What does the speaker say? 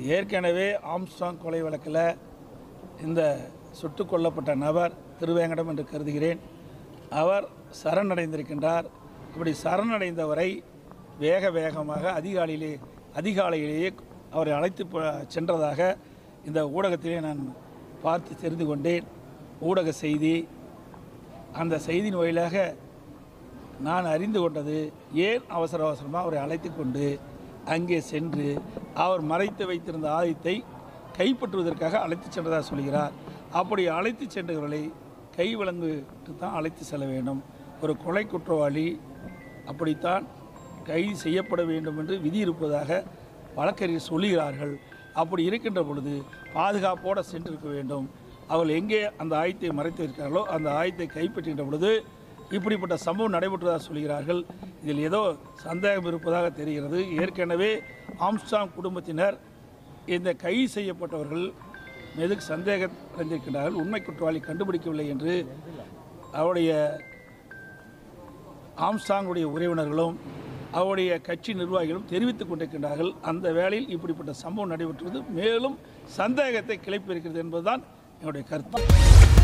ஏற்கனவே ஆம்ஸ்டாங் கொலை வழக்கில் இந்த சுட்டுக் கொல்லப்பட்ட நபர் திருவேங்கடம் என்று கருதுகிறேன் அவர் சரணடைந்திருக்கின்றார் அப்படி சரணடைந்தவரை வேக வேகமாக அதிகாலையிலே அதிகாலையிலேயே அவரை அழைத்து போ- சென்றதாக இந்த ஊடகத்திலே நான் பார்த்து தெரிந்து கொண்டேன் ஊடக செய்தி அந்த செய்தியின் வழியாக நான் அறிந்து கொண்டது ஏன் அவசர அவசரமாக அவரை அழைத்து கொண்டு அங்கே சென்று அவர் மறைத்து வைத்திருந்த ஆயுதத்தை கைப்பற்றுவதற்காக அழைத்து சென்றதாக சொல்கிறார் அப்படி அழைத்து சென்றவர்களை கை விலங்குட்டு தான் அழைத்து செல்ல வேண்டும் ஒரு கொலை குற்றவாளி அப்படித்தான் கைது செய்யப்பட வேண்டும் என்று விதி இருப்பதாக வழக்கறிஞர் சொல்லுகிறார்கள் அப்படி இருக்கின்ற பொழுது பாதுகாப்போடு சென்றிருக்க வேண்டும் அவர்கள் எங்கே அந்த ஆயத்தை மறைத்து இருக்கிறார்களோ அந்த ஆயத்தை கைப்பற்றுகின்ற பொழுது இப்படிப்பட்ட சம்பவம் நடைபெற்றதாக சொல்கிறார்கள் இதில் ஏதோ சந்தேகம் இருப்பதாக தெரிகிறது ஏற்கனவே ஆம்ஸ்டாங் குடும்பத்தினர் இந்த கைது செய்யப்பட்டவர்கள் மீது சந்தேகம் அடைந்திருக்கின்றார்கள் உண்மை குற்றவாளி கண்டுபிடிக்கவில்லை என்று அவருடைய ஆம்ஸ்டாங்குடைய உறவினர்களும் அவருடைய கட்சி நிர்வாகிகளும் தெரிவித்துக் கொண்டிருக்கின்றார்கள் அந்த வேளையில் இப்படிப்பட்ட சம்பவம் நடைபெற்றது மேலும் சந்தேகத்தை கிளப்பி இருக்கிறது என்பதுதான் என்னுடைய கருத்து